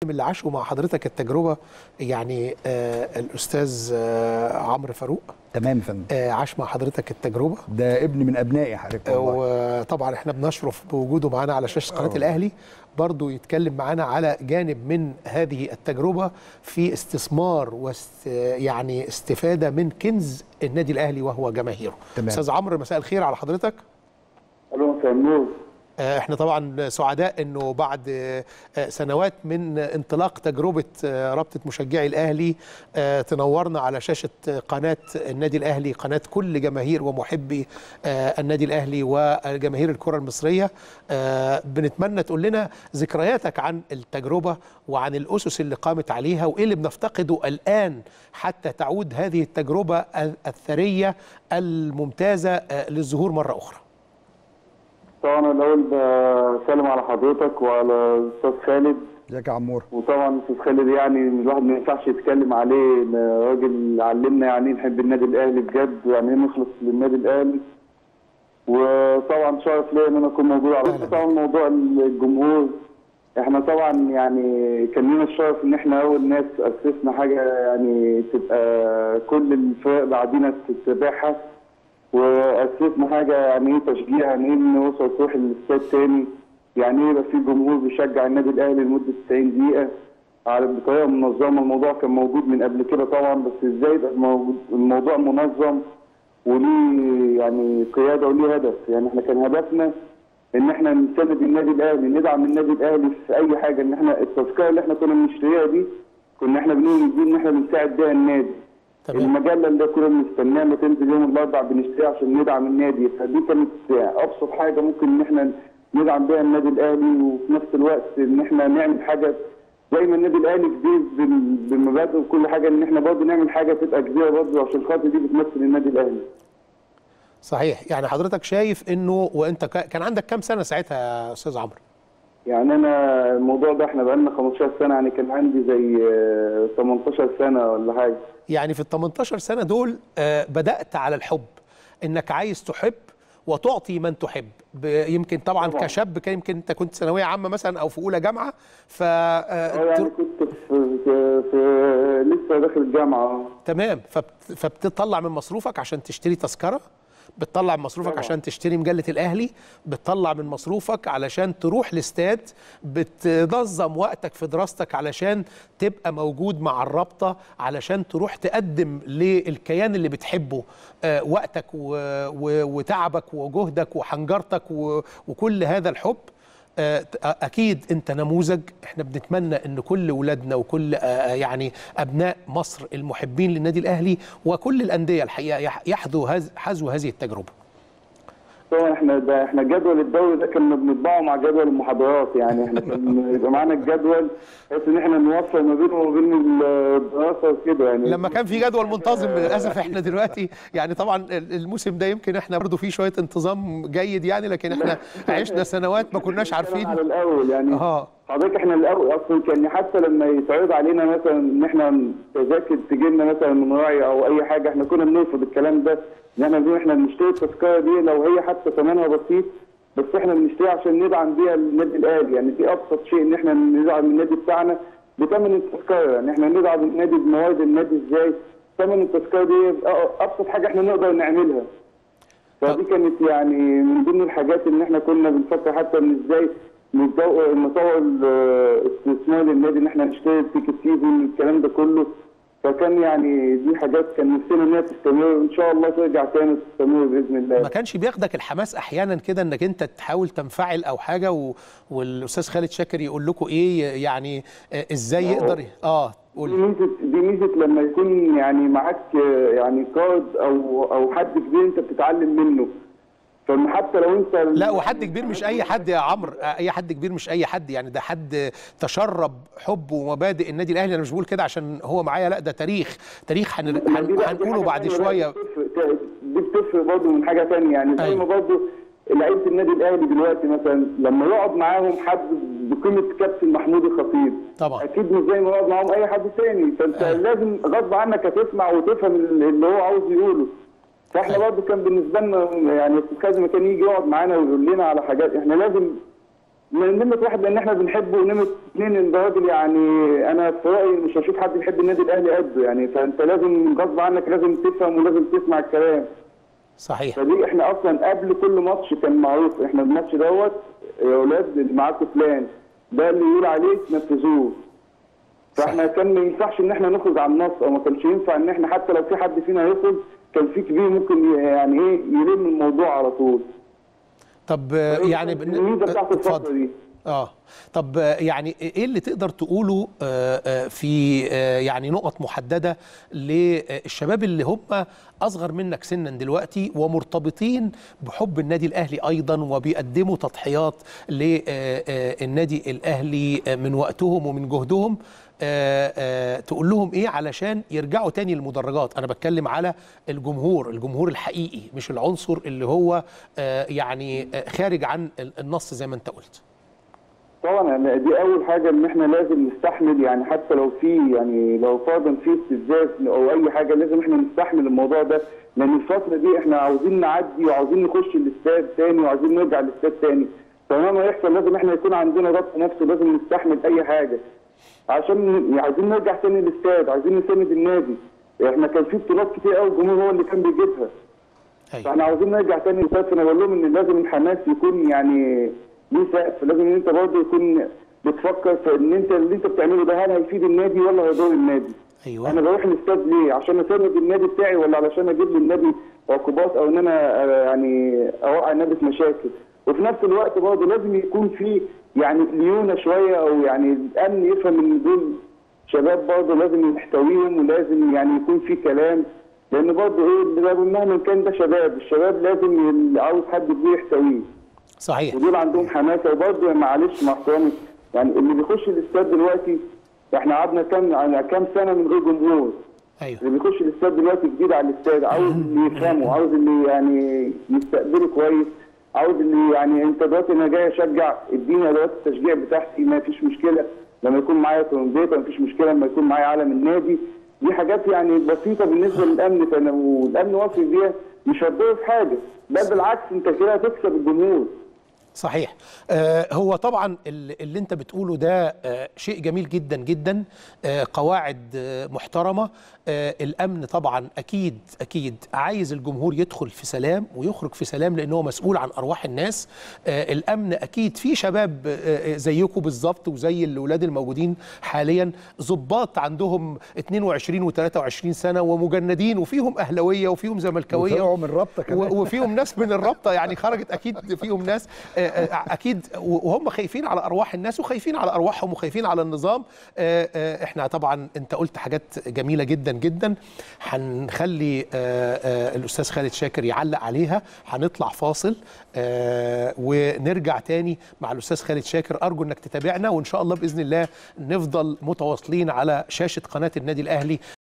اللي عاشوا مع حضرتك التجربه يعني آه الاستاذ آه عمرو فاروق تمام يا فندم آه عاش مع حضرتك التجربه ده ابن من ابنائي حضرتك والله وطبعا احنا بنشرف بوجوده معانا على شاشه قناه الاهلي برضو يتكلم معانا على جانب من هذه التجربه في استثمار واست يعني استفاده من كنز النادي الاهلي وهو جماهيره تمام. استاذ عمرو مساء الخير على حضرتك الو مساء النور آه، احنا طبعا سعداء انه بعد آه، آه، سنوات من انطلاق تجربه آه، رابطه مشجعي الاهلي آه، تنورنا على شاشه قناه النادي الاهلي قناه كل جماهير ومحبي آه، النادي الاهلي وجماهير الكره المصريه آه، بنتمنى تقول لنا ذكرياتك عن التجربه وعن الاسس اللي قامت عليها وايه اللي بنفتقده الان حتى تعود هذه التجربه الثريه الممتازه آه، للظهور مره اخرى طبعا أنا الاول بسلم على حضرتك وعلى الاستاذ خالد ازيك يا عمور وطبعا الاستاذ خالد يعني الواحد ما ينفعش يتكلم عليه ده راجل علمنا يعني إيه نحب النادي الاهلي بجد ويعني ايه نخلص للنادي الاهلي وطبعا شرف ليا ان انا اكون موجود على أهلاً. طبعا موضوع الجمهور احنا طبعا يعني كان لنا الشرف ان احنا اول ناس اسسنا حاجه يعني تبقى كل الفرق بعدينا تتابعها واسسنا حاجه يعني ايه تشجيع يعني ايه نوصل تروح الاستاد تاني يعني ايه يبقى في جمهور بيشجع النادي الاهلي لمده 90 دقيقه على بطريقه منظمه الموضوع كان موجود من قبل كده طبعا بس ازاي يبقى موجود- الموضوع منظم وليه يعني قياده وليه هدف يعني احنا كان هدفنا ان احنا نساند النادي الاهلي ندعم النادي الاهلي في اي حاجه ان احنا التذكره اللي احنا كنا بنشتريها دي كنا احنا بنقول دي ان احنا بنساعد بيها النادي تمام المجله اللي كنا بنستناها ما تنزل يوم الاربعاء بنشتريها عشان ندعم النادي فدي كانت ابسط حاجه ممكن ان احنا ندعم بيها النادي الاهلي وفي نفس الوقت ان احنا نعمل حاجه زي ما النادي الاهلي كبير بال- بالمبادئ وكل حاجه ان احنا برضه نعمل حاجه تبقى كبيره برضه عشان خاطر دي بتمثل النادي الاهلي. صحيح يعني حضرتك شايف انه وانت كا- كان عندك كام سنه ساعتها يا استاذ عمرو يعني انا الموضوع ده احنا بقالنا 15 سنه يعني كان عندي زي آه، 18 سنه ولا حاجه. يعني في ال 18 سنه دول آه، بدات على الحب انك عايز تحب وتعطي من تحب ب- يمكن طبعا, طبعاً. كشاب كان يمكن انت كنت ثانويه عامه مثلا او في اولى جامعه ف اه آه، يعني كنت في, في, في لسه داخل الجامعه تمام فبت- فبتطلع من مصروفك عشان تشتري تذكره بتطلع من مصروفك طبعا. عشان تشتري مجله الاهلي بتطلع من مصروفك علشان تروح الاستاد بتنظم وقتك في دراستك علشان تبقى موجود مع الرابطه علشان تروح تقدم للكيان اللي بتحبه آه، وقتك و- و- وتعبك وجهدك وحنجرتك و- وكل هذا الحب آه، اكيد انت نموذج احنا بنتمنى ان كل ولادنا وكل آه، يعني ابناء مصر المحبين للنادي الاهلي وكل الانديه الحقيقه يح- يحذو هذ- حذو هذه التجربه طبعا احنا ده احنا جدول الدوري ده كنا بنطبعه مع جدول المحاضرات يعني احنا كان يبقى معانا الجدول بحيث ان احنا نوفر ما بينه وبين الدراسه وكده يعني لما كان في جدول منتظم للاسف احنا دلوقتي يعني طبعا ال- الموسم ده يمكن احنا برضو فيه شويه انتظام جيد يعني لكن احنا عشنا سنوات ما كناش عارفين على الاول يعني اه حضرتك احنا الاول اصلا كان حتى لما يتعرض علينا مثلا ان احنا تذاكر تجي لنا مثلا من راعي او اي حاجه احنا كنا بنرفض الكلام ده ان احنا بنقول احنا بنشتري التذكره دي لو هي حتى ثمنها بسيط بس احنا بنشتريها عشان ندعم بيها النادي الاهلي يعني دي ابسط شيء ان احنا ندعم النادي بتاعنا بثمن التذكره يعني احنا ندعم النادي بمواد النادي ازاي ثمن التذكره دي ابسط حاجه احنا نقدر نعملها فدي كانت يعني من ضمن الحاجات ان احنا كنا بنفكر حتى ان ازاي نطور نطور الاستثمار للنادي ان احنا نشتري التيكت سيزون الكلام ده كله فكان يعني دي حاجات كان نفسنا انها تستمر وان شاء الله ترجع تاني تستمر باذن الله ما كانش بياخدك الحماس احيانا كده انك انت تحاول تنفعل او حاجه و... والاستاذ خالد شاكر يقول لكم ايه يعني آه، ازاي يقدر اه قول دي لي. ميزه دي ميزه لما يكون يعني معاك آه، يعني كارد او او حد كبير انت بتتعلم منه فحتى لو انت لا وحد كبير مش اي حد يا عمرو اي حد كبير مش اي حد يعني ده حد تشرب حب ومبادئ النادي الاهلي انا مش بقول كده عشان هو معايا لا ده تاريخ تاريخ هن... ما دي هن... بقى- دي هنقوله حاجة بعد تانية شويه بقى بتفرق- دي بتفرق برضه من حاجه ثانيه يعني زي أيوة. ما برضه لعيبه النادي الاهلي دلوقتي مثلا لما يقعد معاهم حد بقيمه كابتن محمود الخطيب طبعا. اكيد مش زي ما يقعد معاهم اي حد تاني فانت أيوة. لازم غصب عنك هتسمع وتفهم اللي هو عاوز يقوله فاحنا أيوة. برضه كان بالنسبه لنا يعني استاذ كازم كان يجي يقعد معانا ويقول لنا على حاجات احنا لازم من نمرة واحد لان احنا بنحبه ونمرة اثنين ان ده راجل يعني انا في رايي مش هشوف حد بيحب النادي الاهلي قده يعني فانت لازم غصب عنك لازم تفهم ولازم تسمع الكلام صحيح فدي احنا اصلا قبل كل ماتش كان معروف احنا الماتش دوت يا اولاد اللي معاكم فلان ده اللي يقول عليه تنفذوه فاحنا كان ما ينفعش ان احنا نخرج عن النص او ما كانش ينفع ان احنا حتى لو في حد فينا هيخرج كان في كبير ممكن يعني ايه يلم الموضوع على طول طب آه، يعني بن- الميزه بتاعت الفتره اتفضل دي اه طب آه، يعني ايه اللي تقدر تقوله آه، آه، في آه، يعني نقط محدده للشباب اللي هم اصغر منك سنا دلوقتي ومرتبطين بحب النادي الاهلي ايضا وبيقدموا تضحيات للنادي الاهلي آه، من وقتهم ومن جهدهم آه، آه، تقول لهم ايه علشان يرجعوا تاني للمدرجات انا بتكلم على الجمهور الجمهور الحقيقي مش العنصر اللي هو آه، يعني آه، خارج عن النص زي ما انت قلت طبعا يعني دي اول حاجه ان احنا لازم نستحمل يعني حتى لو في يعني لو فرضا في استفزاز او اي حاجه لازم احنا نستحمل الموضوع ده لان الفتره دي احنا عاوزين نعدي وعاوزين نخش الاستاد تاني وعاوزين نرجع الاستاد تاني فمهما يحصل لازم احنا يكون عندنا ضبط نفسه لازم نستحمل اي حاجه عشان عايزين نرجع تاني الاستاد عايزين نساند النادي احنا كان في بطولات كتير قوي الجمهور هو اللي كان بيجيبها ايوه فاحنا عاوزين نرجع تاني للسقف فانا بقول لهم ان لازم الحماس يكون يعني ليه سقف لازم ان انت برضه يكون بتفكر في ان انت اللي انت بتعمله ده هل هيفيد النادي ولا هيضر النادي؟ ايوه انا بروح الاستاد ليه؟ عشان اساند النادي بتاعي ولا علشان اجيب للنادي عقوبات او ان انا آه، يعني اوقع النادي في مشاكل وفي نفس الوقت برضه لازم يكون في يعني ليونه شويه او يعني الامن يفهم ان دول شباب برضه لازم نحتويهم ولازم يعني يكون في كلام لان برضه ايه ده مهما كان ده شباب الشباب لازم اللي عاوز حد كبير يحتويه صحيح ودول عندهم حماسه وبرضه معلش مع احترامي يعني اللي بيخش الاستاد دلوقتي احنا قعدنا كام يعني كام سنه من غير جمهور ايوه اللي بيخش الاستاد دلوقتي جديد على الاستاد عاوز اللي يفهمه عاوز اللي يعني يستقبله كويس عاوز اللي يعني انت دلوقتي انا جاي اشجع اديني ادوات التشجيع بتاعتي ما فيش مشكله لما يكون معايا ترومبيت ما فيش مشكله لما يكون معايا علم النادي دي حاجات يعني بسيطه بالنسبه للامن فانا والامن واقف بيها مش هتضر في حاجه بل بالعكس انت كده هتكسب الجمهور صحيح آه هو طبعا ال- اللي انت بتقوله ده آه شيء جميل جدا جدا آه قواعد آه محترمه آه الامن طبعا اكيد اكيد عايز الجمهور يدخل في سلام ويخرج في سلام لان هو مسؤول عن ارواح الناس آه الامن اكيد في شباب آه آه، زيكم بالظبط وزي الاولاد الموجودين حاليا ضباط عندهم 22 و23 سنه ومجندين وفيهم اهلاويه وفيهم زملكاويه وطلعوا من الرابطة كمان. و- وفيهم ناس من الرابطه يعني خرجت اكيد فيهم ناس آه، آه، اكيد وهم خايفين على ارواح الناس وخايفين على ارواحهم وخايفين على النظام آه، آه، احنا طبعا انت قلت حاجات جميله جدا جدا هنخلي آه، آه، الاستاذ خالد شاكر يعلق عليها هنطلع فاصل آه، ونرجع تاني مع الاستاذ خالد شاكر ارجو انك تتابعنا وان شاء الله باذن الله نفضل متواصلين على شاشه قناه النادي الاهلي